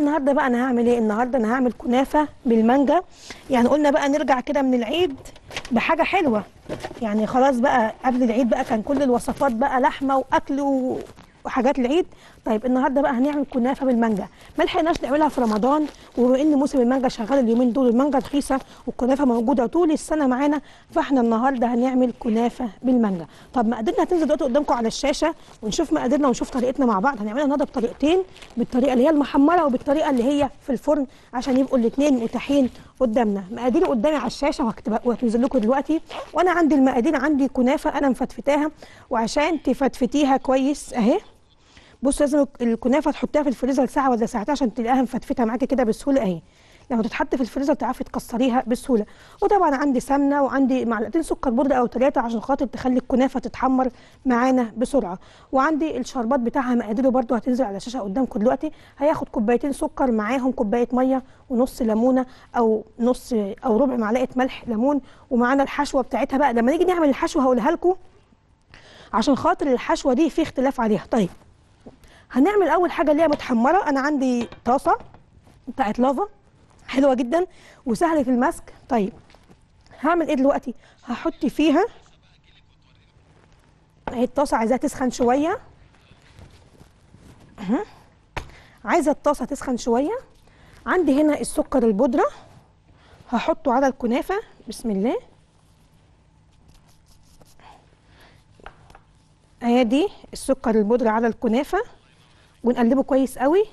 النهارده بقى انا هعمل ايه النهارده انا هعمل كنافه بالمانجا يعني قلنا بقى نرجع كده من العيد بحاجه حلوه يعني خلاص بقى قبل العيد بقى كان كل الوصفات بقى لحمه واكل و... وحاجات العيد طيب النهارده بقى هنعمل كنافه بالمانجا ما لحقناش نعملها في رمضان وبما ان موسم المانجا شغال اليومين دول المانجا رخيصه والكنافه موجوده طول السنه معانا فاحنا النهارده هنعمل كنافه بالمانجا طب مقاديرنا هتنزل دلوقتي قدامكم على الشاشه ونشوف مقاديرنا ونشوف طريقتنا مع بعض هنعملها النهارده بطريقتين بالطريقه اللي هي المحمره وبالطريقه اللي هي في الفرن عشان يبقوا الاثنين متاحين قدامنا مقاديري قدامي على الشاشه وهكتبها وهتنزل لكم دلوقتي وانا عندي المقادير عندي كنافه انا مفتفتاها وعشان تفتفتيها كويس اهي بص لازم الكنافه تحطيها في الفريزر ساعه ولا ساعتين عشان تلاقيها مفتفته معاكي كده بسهوله اهي لما تتحط في الفريزر تعرفي تكسريها بسهوله وطبعا عندي سمنه وعندي معلقتين سكر بودره او ثلاثه عشان خاطر تخلي الكنافه تتحمر معانا بسرعه وعندي الشربات بتاعها مقاديره برده هتنزل على الشاشه قدامكم دلوقتي هياخد كوبايتين سكر معاهم كوبايه ميه ونص ليمونه او نص او ربع معلقه ملح ليمون ومعانا الحشوه بتاعتها بقى لما نيجي نعمل الحشوه هقولها لكم عشان خاطر الحشوه دي في اختلاف عليها طيب هنعمل اول حاجه اللي هي متحمره انا عندي طاسه بتاعت لافا حلوه جدا وسهله في المسك طيب هعمل ايه دلوقتي هحط فيها اهي الطاسه عايزاها تسخن شويه أه. عايزه الطاسه تسخن شويه عندي هنا السكر البودره هحطه على الكنافه بسم الله اهي دي السكر البودره على الكنافه ونقلبه كويس قوي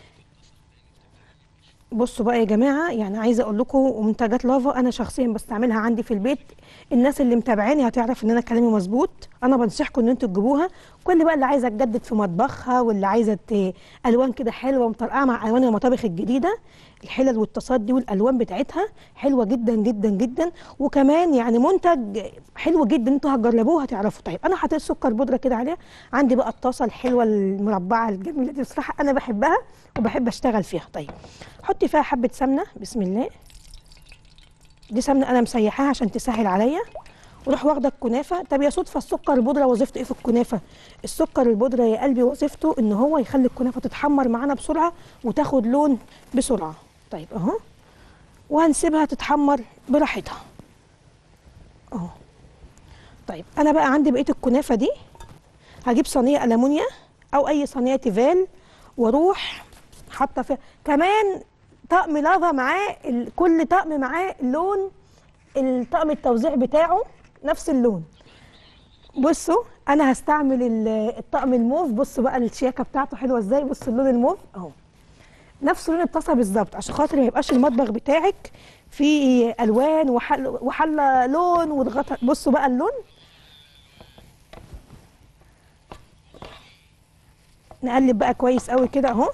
بصوا بقى يا جماعه يعني عايزه اقول لكم منتجات لافا انا شخصيا بستعملها عندي في البيت الناس اللي متابعاني هتعرف ان انا كلامي مظبوط انا بنصحكم ان انتوا تجيبوها كل بقى اللي عايزه تجدد في مطبخها واللي عايزه الوان كده حلوه ومطرقعه مع الوان المطابخ الجديده الحلل والتصاد دي والالوان بتاعتها حلوه جدا جدا جدا وكمان يعني منتج حلو جدا انتوا هتجربوه هتعرفوا طيب انا حطيت سكر بودره كده عليها عندي بقى الطاسه الحلوه المربعه الجميله دي بصراحه انا بحبها وبحب اشتغل فيها طيب حطي فيها حبه سمنه بسم الله دي سمنه انا مسيحاها عشان تسهل عليا وروح واخده الكنافه طب يا صدفه السكر البودره وظيفته ايه في الكنافه السكر البودره يا قلبي وظيفته ان هو يخلي الكنافه تتحمر معانا بسرعه وتاخد لون بسرعه طيب اهو وهنسيبها تتحمر براحتها اهو طيب انا بقى عندي بقيه الكنافه دي هجيب صينيه المونيا او اي صينيه تيفال واروح حاطه فيها كمان طقم لافا معاه كل طقم معاه لون الطقم التوزيع بتاعه نفس اللون بصوا انا هستعمل الطقم الموف بصوا بقى الشياكه بتاعته حلوه ازاي بصوا اللون الموف اهو نفس لون الطاسه بالظبط عشان خاطر ما يبقاش المطبخ بتاعك فيه الوان وحل وحله لون واتغطى بصوا بقى اللون نقلب بقى كويس قوي كده اهو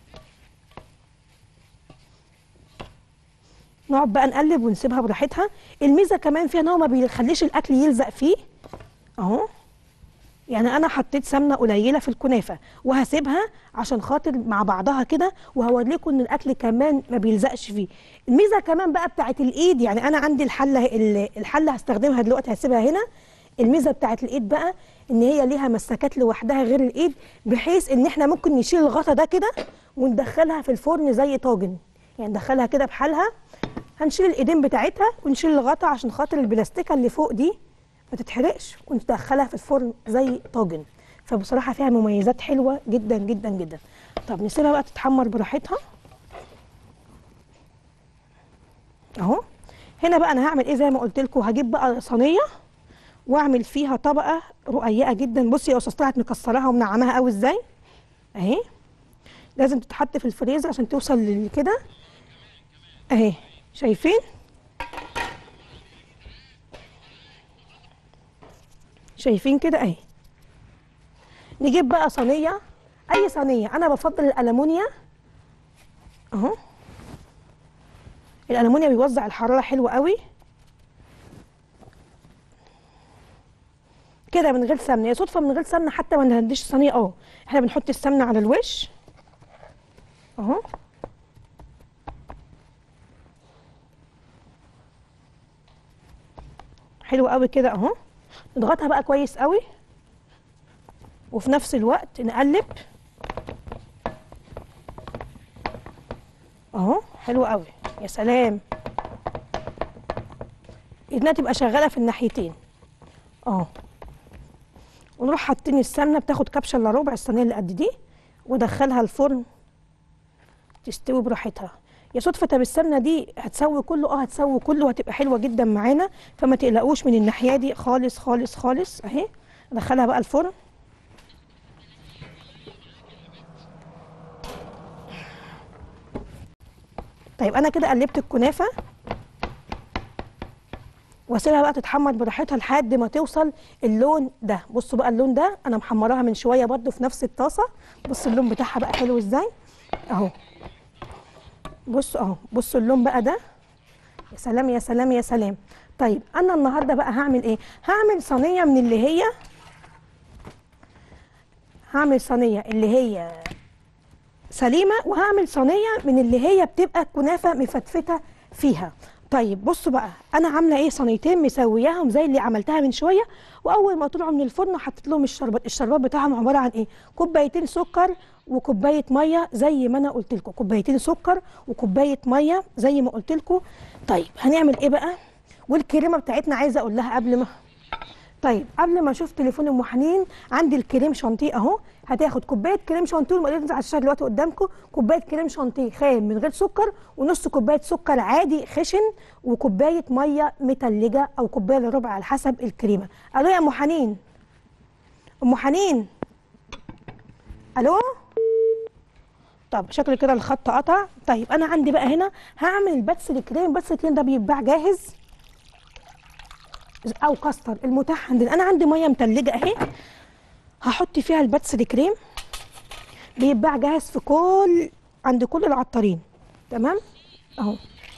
نقعد بقى نقلب ونسيبها براحتها الميزه كمان فيها ان هو ما بيخليش الاكل يلزق فيه اهو يعني انا حطيت سمنه قليله في الكنافه وهسيبها عشان خاطر مع بعضها كده وهوريكم ان الاكل كمان ما بيلزقش فيه الميزه كمان بقى بتاعت الايد يعني انا عندي الحله الحله هستخدمها دلوقتي هسيبها هنا الميزه بتاعت الايد بقى ان هي ليها مسكات لوحدها غير الايد بحيث ان احنا ممكن نشيل الغطا ده كده وندخلها في الفرن زي طاجن يعني ندخلها كده بحالها هنشيل الايدين بتاعتها ونشيل الغطا عشان خاطر البلاستيكه اللي فوق دي ما تتحرقش وندخلها في الفرن زي طاجن فبصراحه فيها مميزات حلوه جدا جدا جدا طب نسيبها بقى تتحمر براحتها اهو هنا بقى انا هعمل ايه زي ما قلت لكم هجيب بقى صينيه واعمل فيها طبقه رقيقه جدا بصي يا استاذ طلعت مكسراها ومنعماها قوي ازاي اهي لازم تتحط في الفريزر عشان توصل لكده اهي شايفين شايفين كده اهي نجيب بقى صينيه اي صينيه انا بفضل الالومنيا اهو الالومنيا بيوزع الحراره حلوه قوي كده من غير سمنه يا صدفه من غير سمنه حتى ما نهديش الصينيه اه احنا بنحط السمنه على الوش اهو حلو قوي كده اهو نضغطها بقى كويس قوي وفي نفس الوقت نقلب اهو حلو قوي يا سلام ايدنا تبقى شغاله في الناحيتين اهو ونروح حاطين السمنه بتاخد كبشه الا ربع الصينيه اللي قد دي وادخلها الفرن تستوي براحتها يا صدفة طب السمنة دي هتسوي كله اه هتسوي كله وهتبقى حلوة جدا معانا فما تقلقوش من الناحية دي خالص خالص خالص اهي ادخلها بقى الفرن طيب انا كده قلبت الكنافة واسيبها بقى تتحمر براحتها لحد ما توصل اللون ده بصوا بقى اللون ده انا محمراها من شويه برده في نفس الطاسه بصوا اللون بتاعها بقى حلو ازاي اهو بصوا اهو بصوا اللون بقى ده يا سلام يا سلام يا سلام طيب انا النهارده بقى هعمل ايه هعمل صينيه من اللي هي هعمل صينيه اللي هي سليمه وهعمل صينيه من اللي هي بتبقى كنافه مفتفته فيها طيب بصوا بقى انا عامله ايه صينيتين مسوياهم زي اللي عملتها من شويه واول ما طلعوا من الفرن حطيت لهم الشربات الشربات بتاعهم عباره عن ايه كوبايتين سكر وكوبايه ميه زي ما انا قلت لكم كوبايتين سكر وكوبايه ميه زي ما قلت لكم طيب هنعمل ايه بقى والكريمه بتاعتنا عايزه اقول لها قبل ما طيب قبل ما اشوف تليفون ام حنين عندي الكريم شانتيه اهو هتاخد كوبايه كريم شانتيه والمقادير تنزل على الشاشه دلوقتي قدامكم كوبايه كريم شانتيه خام من غير سكر ونص كوبايه سكر عادي خشن وكوبايه ميه متلجه او كوبايه الا ربع على حسب الكريمه الو يا ام حنين ام حنين الو طب شكل كده الخط قطع طيب انا عندي بقى هنا هعمل الباتس الكريم الباتس الكريم ده بيتباع جاهز او كاستر المتاح عندنا انا عندي ميه متلجه اهي هحط فيها الباتس الكريم بيتباع جاهز في كل عند كل العطارين تمام اهو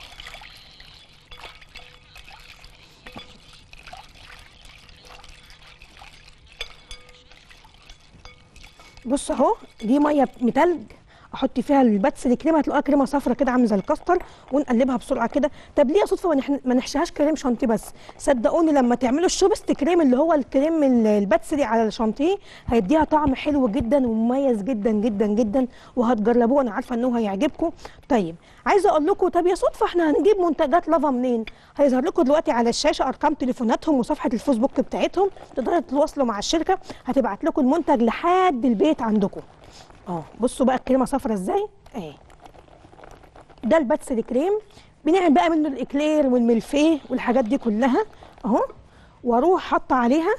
بص اهو دي ميه متلج احط فيها الباتس الكريم هتلاقوها كريمه صفرا كده عامله زي الكاستر ونقلبها بسرعه كده طب ليه يا صدفه ما نح- ما نحشيهاش كريم شانتيه بس صدقوني لما تعملوا الشوبست كريم اللي هو الكريم ال- الباتسري على الشانتيه هيديها طعم حلو جدا ومميز جدا جدا جدا وهتجربوه انا عارفه انه هيعجبكم طيب عايزه اقول لكم طب يا صدفه احنا هنجيب منتجات لافا منين هيظهر لكم دلوقتي على الشاشه ارقام تليفوناتهم وصفحه الفيسبوك بتاعتهم تقدروا تتواصلوا مع الشركه هتبعت لكم المنتج لحد البيت عندكم اه بصوا بقى الكريمه صفرا ازاي اهي ده الباتس الكريم بنعمل بقى منه الاكلير والملفيه والحاجات دي كلها اهو واروح حاطه عليها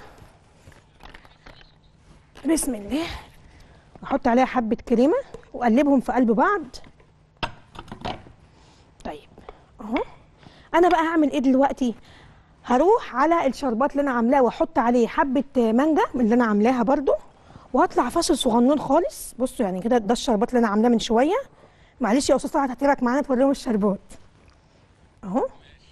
بسم الله احط عليها حبه كريمه واقلبهم في قلب بعض طيب اهو انا بقى هعمل ايه دلوقتي هروح على الشربات اللي انا عاملاه واحط عليه حبه مانجا من اللي انا عاملاها برضو وهطلع فاصل صغنون خالص بصوا يعني كده ده الشربات اللي انا عاملاه من شويه معلش يا استاذ طلعت هتبعك معانا توريهم الشربات اهو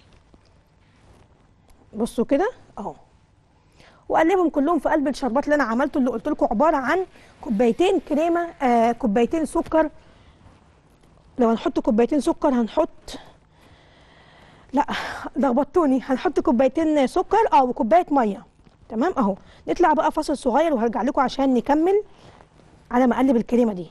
بصوا كده اهو واقلبهم كلهم في قلب الشربات اللي انا عملته اللي قلت لكم عباره عن كوبايتين كريمه آه كوبايتين سكر لو هنحط كوبايتين سكر هنحط لا لخبطتوني هنحط كوبايتين سكر اه وكوبايه ميه تمام اهو نطلع بقى فاصل صغير وهرجع لكم عشان نكمل على ما اقلب الكريمه دي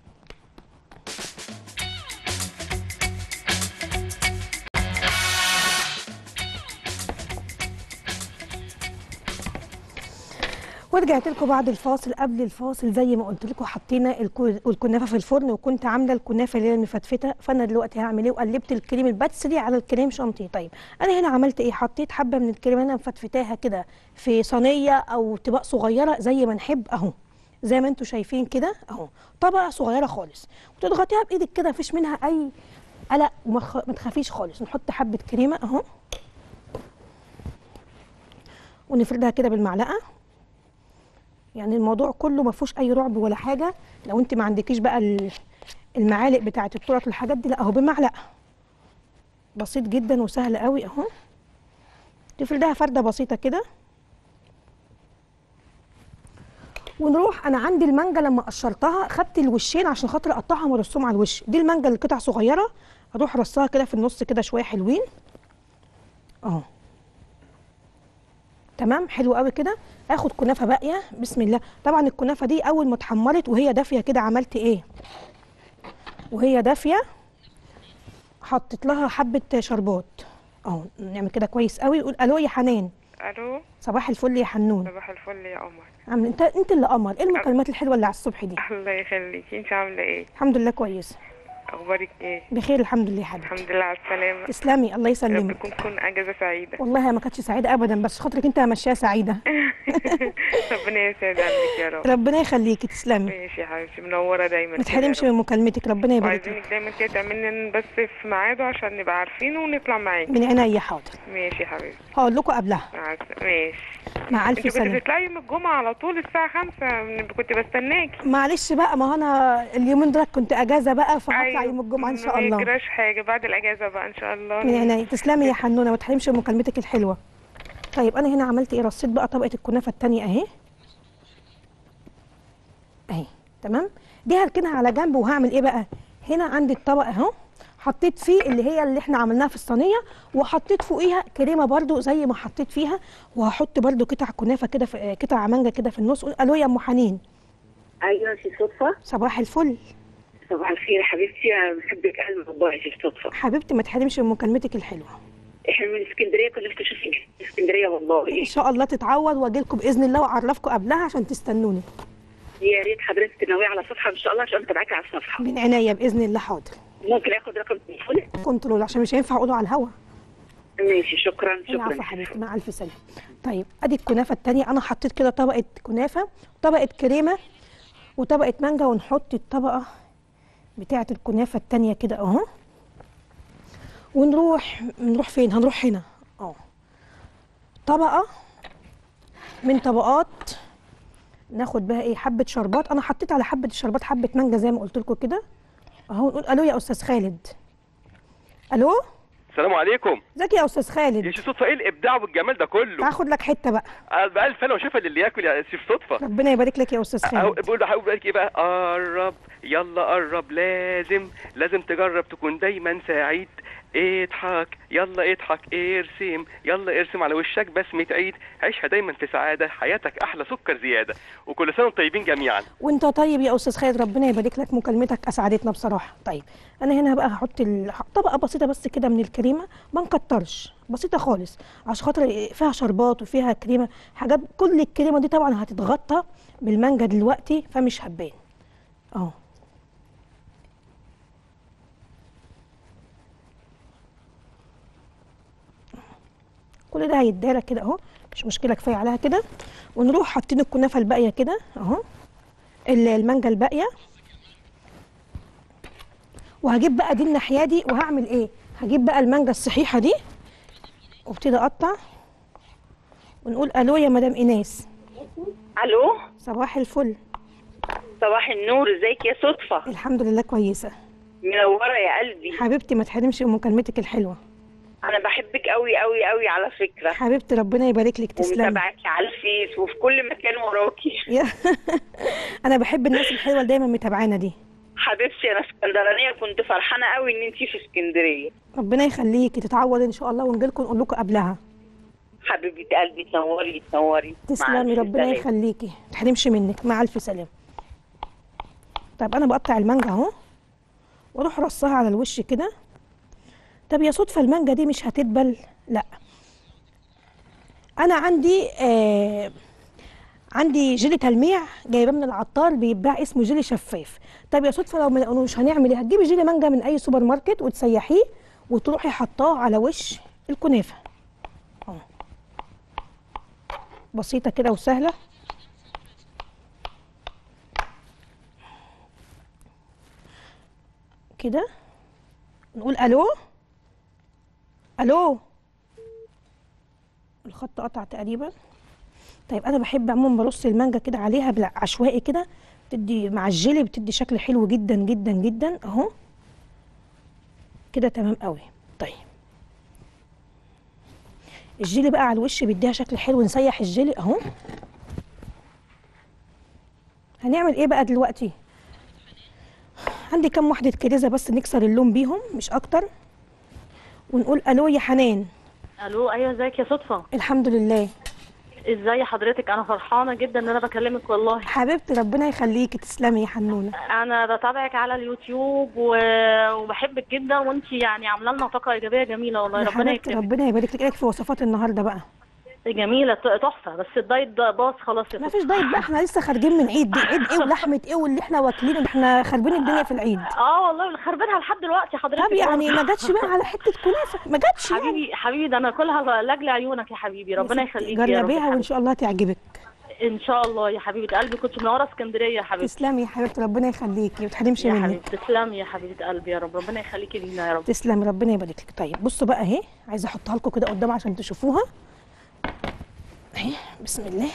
ورجعت لكم بعد الفاصل قبل الفاصل زي ما قلت لكم حطينا الكو- الكنافه في الفرن وكنت عامله الكنافه اللي هي المفتفته فانا دلوقتي هعمل ايه وقلبت الكريم الباتسري على الكريم شانتيه طيب انا هنا عملت ايه حطيت حبه من الكريم انا مفتفتاها كده في صينيه او طبق صغيره زي ما نحب اهو زي ما انتم شايفين كده اهو طبقه صغيره خالص وتضغطيها بايدك كده مفيش منها اي قلق وما تخ- ما تخافيش خالص نحط حبه كريمه اهو ونفردها كده بالمعلقه يعني الموضوع كله ما فيهوش اي رعب ولا حاجه لو انت ما عندكيش بقى ال- المعالق بتاعه التورت والحاجات دي لا اهو بمعلقه بسيط جدا وسهل قوي اهو تفردها فرده بسيطه كده ونروح انا عندي المانجا لما قشرتها خدت الوشين عشان خاطر اقطعهم وارصهم على الوش دي المانجا اللي قطع صغيره اروح رصها كده في النص كده شويه حلوين اهو تمام حلو قوي كده اخد كنافه باقيه بسم الله طبعا الكنافه دي اول ما اتحمرت وهي دافيه كده عملت ايه وهي دافيه حطيت لها حبه شربات اهو نعمل كده كويس قوي نقول الو يا حنان الو صباح الفل يا حنون صباح الفل يا قمر عامل انت انت اللي قمر ايه المكالمات الحلوه اللي على الصبح دي الله يخليكي انت عامله ايه الحمد لله كويس اخبارك ايه بخير الحمد لله يا حبيبتي الحمد لله على السلامه تسلمي الله رب يسلمك تكون تكون اجازه سعيده والله ما كانتش سعيده ابدا بس خاطرك انت همشيها سعيده ربنا يسعد قلبك يا رب ربنا يخليكي تسلمي ماشي يا حبيبتي منوره دايما ما كده تحرمش يا رب. من مكالمتك ربنا يبارك لك وعايزينك دايما كده تعملي بس في ميعاده عشان نبقى عارفين ونطلع معاكي من عينيا حاضر ماشي يا حبيبتي هقول لكم قبلها مع الس- ماشي مع انت الف كنت سلامه بتطلعي يوم الجمعه على طول الساعه 5 كنت بستناكي معلش بقى ما هو انا اليومين دول كنت اجازه بقى فهطلع يوم الجمعه ان شاء ما الله يجراش حاجه بعد الاجازه بقى ان شاء الله من عينيا تسلمي يا حنونه ما تحرمش من مكالمتك الحلوه طيب انا هنا عملت ايه رصيت بقى طبقه الكنافه التانية اهي اهي تمام دي هركنها على جنب وهعمل ايه بقى هنا عندي الطبق اهو حطيت فيه اللي هي اللي احنا عملناها في الصينيه وحطيت فوقيها كريمه برده زي ما حطيت فيها وهحط برده قطع كنافه كده في قطع مانجا كده في النص قول الو يا ام حنين ايوه في صدفه صباح الفل صباح الخير يا حبيبتي انا بحبك قلب والله في صدفه حبيبتي ما تحرمش من مكالمتك الحلوه احنا من اسكندريه كنا في تشوفي في اسكندريه والله ان شاء الله تتعوض واجي لكم باذن الله واعرفكم قبلها عشان تستنوني يا ريت حضرتك تنوي على صفحه ان شاء الله عشان تبعتي على الصفحه من عينيا باذن الله حاضر ممكن اخد رقم تليفونك كنترول عشان مش هينفع اقوله على الهوا ماشي شكرا العفو شكرا حبيبتي مع الف سلامه طيب ادي الكنافه التانية انا حطيت كده طبقه كنافه وطبقه كريمه وطبقه مانجا ونحط الطبقه بتاعه الكنافه التانية كده اهو ونروح نروح فين هنروح هنا اه طبقه من طبقات ناخد بقى ايه حبه شربات انا حطيت على حبه الشربات حبه مانجا زي ما قلت لكم كده اهو نقول الو يا استاذ خالد الو السلام عليكم ازيك يا استاذ يا خالد شيخ صدفه ايه الابداع والجمال ده كله هاخد لك حته بقى أنا بألف انا وشوف اللي ياكل يا شيخ صدفه ربنا يبارك لك يا استاذ أهو خالد بقول له حبيبي بالك ايه بقى قرب يلا قرب لازم لازم تجرب تكون دايما سعيد اضحك يلا اضحك ارسم يلا ارسم على وشك بسمة عيد عيشها دايما في سعادة حياتك أحلى سكر زيادة وكل سنة وانتم طيبين جميعا وانت طيب يا استاذ خالد ربنا يبارك لك مكالمتك اسعدتنا بصراحه طيب انا هنا بقى هحط ال- طبقه بسيطه بس كده من الكريمه ما نكترش بسيطه خالص عشان خاطر فيها شربات وفيها كريمه حاجات كل الكريمه دي طبعا هتتغطى بالمانجا دلوقتي فمش هتبان اهو كل ده هيتدارك كده اهو مش مشكله كفايه عليها كده ونروح حاطين الكنافه الباقيه كده اهو ال- المانجا الباقيه وهجيب بقى دي الناحيه دي وهعمل ايه هجيب بقى المانجا الصحيحه دي وابتدي اقطع ونقول الو يا مدام ايناس الو صباح الفل صباح النور ازيك يا صدفه الحمد لله كويسه منوره يا قلبي حبيبتي ما تحرمش من مكالمتك الحلوه انا بحبك قوي قوي قوي على فكره حبيبتي ربنا يبارك لك تسلمي ومتابعاكي على الفيس وفي كل مكان وراكي يا- انا بحب الناس الحلوه اللي دايما متابعانا دي حبيبتي انا اسكندرانيه كنت فرحانه قوي ان انتي في اسكندريه ربنا يخليكي تتعوض ان شاء الله ونجي لكم نقول لكم قبلها حبيبه قلبي تنوري تنوري مع تسلمي ألف ربنا سلامة. يخليكي ما تحرمش منك مع الف سلامه طيب انا بقطع المانجا اهو واروح رصها على الوش كده طب يا صدفه المانجا دي مش هتدبل لا انا عندي آه عندي جيلي تلميع جايباه من العطار بيتباع اسمه جيلي شفاف طب يا صدفه لو ما مش هنعمل ايه هتجيبي جيلي مانجا من اي سوبر ماركت وتسيحيه وتروحي حطاه على وش الكنافه اهو بسيطه كده وسهله كده نقول الو الو الخط قطع تقريبا طيب انا بحب عموما برص المانجا كده عليها بلا- عشوائي كده بتدي مع الجيلي بتدي شكل حلو جدا جدا جدا اهو كده تمام قوي طيب الجيلي بقى على الوش بيديها شكل حلو نسيح الجيلي اهو هنعمل ايه بقى دلوقتي عندي كام واحدة كريزة بس نكسر اللون بيهم مش اكتر ونقول الو يا حنان الو ايوه ازيك يا صدفه الحمد لله ازاي حضرتك انا فرحانه جدا ان انا بكلمك والله حبيبتي ربنا يخليكي تسلمي يا حنونه انا بتابعك على اليوتيوب و... وبحبك جدا وانت يعني عامله لنا طاقه ايجابيه جميله والله يا ربنا حبيبتي يكرمك ربنا يبارك لك ايه في وصفات النهارده بقى جميله ت- تحفه بس الدايت ده باظ خلاص يا ما ستي. فيش دايت بقى احنا لسه خارجين من عيد دي عيد ايه ولحمه ايه واللي احنا واكلينه ده احنا خاربين الدنيا في العيد اه والله خربانها لحد دلوقتي حضرتك طب يعني ما جاتش بقى على حته كنافه ما جاتش يعني حبيبي حبيبي ده انا كلها لاجل عيونك يا حبيبي ربنا يخليك يا رب جربيها وان شاء الله تعجبك ان شاء الله يا حبيبه قلبي كنت منوره اسكندريه يا حبيبتي تسلمي يا حبيبتي ربنا يخليكي ما تحرمش يا منك حبيبتي تسلمي يا حبيبه قلبي يا رب ربنا يخليكي لينا يا رب تسلمي ربنا يبارك لك طيب بصوا بقى اهي عايزه احطها لكم كده قدام عشان تشوفوها اهي بسم الله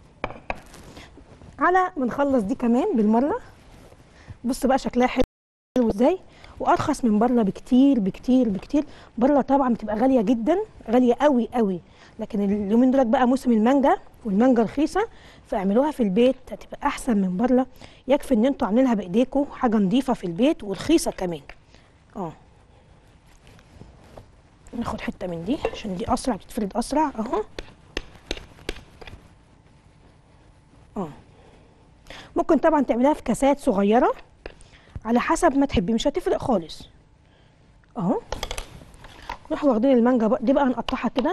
على ما نخلص دي كمان بالمره بصوا بقى شكلها حلو ازاي وارخص من بره بكتير بكتير بكتير بره طبعا بتبقى غاليه جدا غاليه قوي قوي لكن اليومين دول بقى موسم المانجا والمانجا رخيصه فاعملوها في البيت هتبقى احسن من بره يكفي ان انتوا عاملينها بايديكم حاجه نظيفه في البيت ورخيصه كمان اه ناخد حته من دي عشان دي اسرع بتتفرد اسرع اهو اه ممكن طبعا تعملها في كاسات صغيره على حسب ما تحبي مش هتفرق خالص اهو نروح واخدين المانجا بقى دي بقى نقطعها كده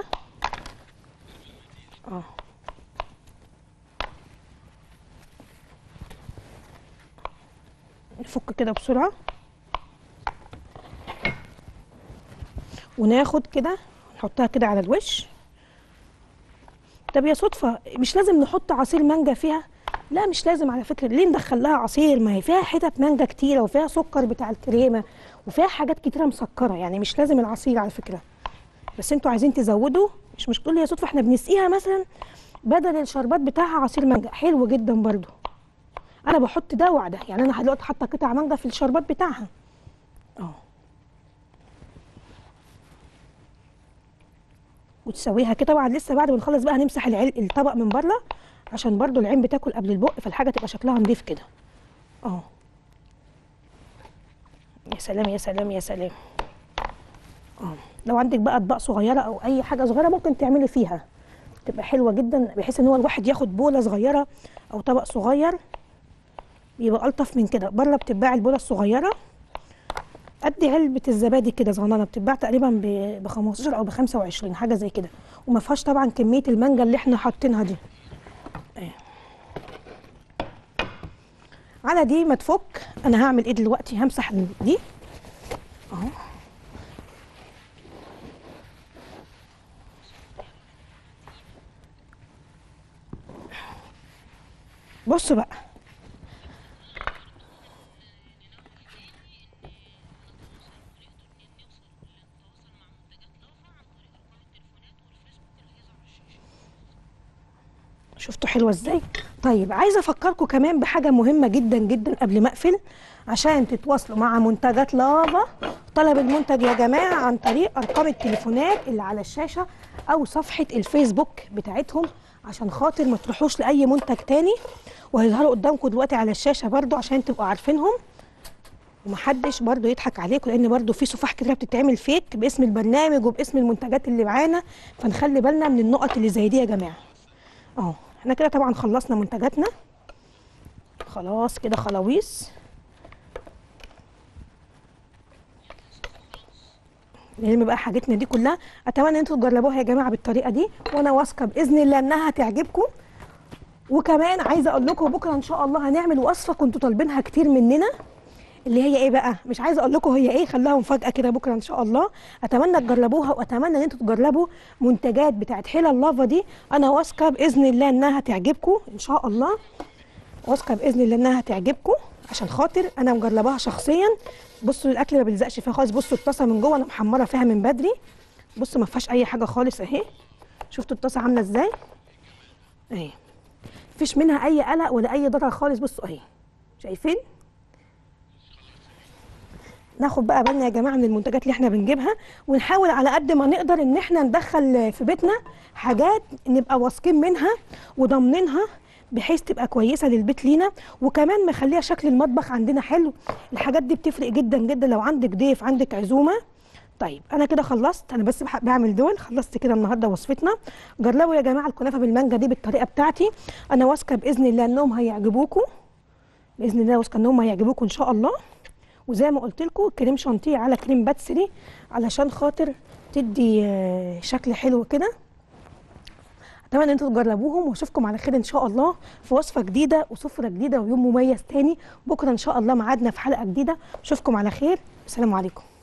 اه نفك كده بسرعه وناخد كده نحطها كده على الوش طب يا صدفة مش لازم نحط عصير مانجا فيها لا مش لازم على فكرة ليه ندخل لها عصير ما هي فيها حتت مانجا كتيرة وفيها سكر بتاع الكريمة وفيها حاجات كتيرة مسكرة يعني مش لازم العصير على فكرة بس انتوا عايزين تزودوا مش مش تقول يا صدفة احنا بنسقيها مثلا بدل الشربات بتاعها عصير مانجا حلو جدا برضو انا بحط ده وده يعني انا دلوقتي حاطه قطع مانجا في الشربات بتاعها اه وتسويها كده طبعا لسه بعد ما نخلص بقى هنمسح العل... الطبق من بره عشان برضو العين بتاكل قبل البق فالحاجه تبقى شكلها نضيف كده اه يا سلام يا سلام يا سلام اه لو عندك بقى اطباق صغيره او اي حاجه صغيره ممكن تعملي فيها تبقى حلوه جدا بحيث ان هو الواحد ياخد بوله صغيره او طبق صغير بيبقى الطف من كده بره بتتباع البوله الصغيره قد علبه الزبادي كده صغننه بتتباع تقريبا ب 15 او ب 25 حاجه زي كده وما فيهاش طبعا كميه المانجا اللي احنا حاطينها دي اهي. على دي ما تفك انا هعمل ايه دلوقتي همسح دي اهو بصوا بقى شفتوا حلوه ازاي طيب عايزه افكركم كمان بحاجه مهمه جدا جدا قبل ما اقفل عشان تتواصلوا مع منتجات لافا طلب المنتج يا جماعه عن طريق ارقام التليفونات اللي على الشاشه او صفحه الفيسبوك بتاعتهم عشان خاطر ما تروحوش لاي منتج تاني وهيظهروا قدامكم دلوقتي على الشاشه برضو عشان تبقوا عارفينهم ومحدش برضو يضحك عليكم لان برضو في صفح كده بتتعمل فيك باسم البرنامج وباسم المنتجات اللي معانا فنخلي بالنا من النقط اللي زي دي يا جماعه اهو احنا كده طبعا خلصنا منتجاتنا خلاص كده خلاويص نلم بقى حاجتنا دي كلها اتمنى ان انتوا تجربوها يا جماعه بالطريقه دي وانا واثقه باذن الله انها هتعجبكم وكمان عايزه اقول لكم بكره ان شاء الله هنعمل وصفه كنتوا طالبينها كتير مننا اللي هي ايه بقى مش عايزه اقول لكم هي ايه خليها مفاجاه كده بكره ان شاء الله اتمنى تجربوها واتمنى ان انتوا تجربوا منتجات بتاعت حيله اللافا دي انا واثقه باذن الله انها هتعجبكم ان شاء الله واثقه باذن الله انها هتعجبكم عشان خاطر انا مجرباها شخصيا بصوا الاكل ما بيلزقش فيها خالص بصوا الطاسه من جوه انا محمره فيها من بدري بصوا ما فيهاش اي حاجه خالص اهي شفتوا الطاسه عامله ازاي اهي مفيش منها اي قلق ولا اي ضرر خالص بصوا اهي شايفين ناخد بقى بالنا يا جماعه من المنتجات اللي احنا بنجيبها ونحاول على قد ما نقدر ان احنا ندخل في بيتنا حاجات نبقى واثقين منها وضامنينها بحيث تبقى كويسه للبيت لينا وكمان مخليها شكل المطبخ عندنا حلو الحاجات دي بتفرق جدا جدا لو عندك ضيف عندك عزومه طيب انا كده خلصت انا بس بح- بعمل دول خلصت كده النهارده وصفتنا جربوا يا جماعه الكنافه بالمانجا دي بالطريقه بتاعتي انا واثقه باذن الله انهم هيعجبوكم باذن الله واثقه انهم هيعجبوكم ان شاء الله وزي ما قلت لكم كريم شانتيه على كريم باتسري علشان خاطر تدي آه، شكل حلو كده اتمنى ان انتوا تجربوهم واشوفكم على خير ان شاء الله في وصفه جديده وسفره جديده ويوم مميز تاني بكره ان شاء الله ميعادنا في حلقه جديده اشوفكم على خير السلام عليكم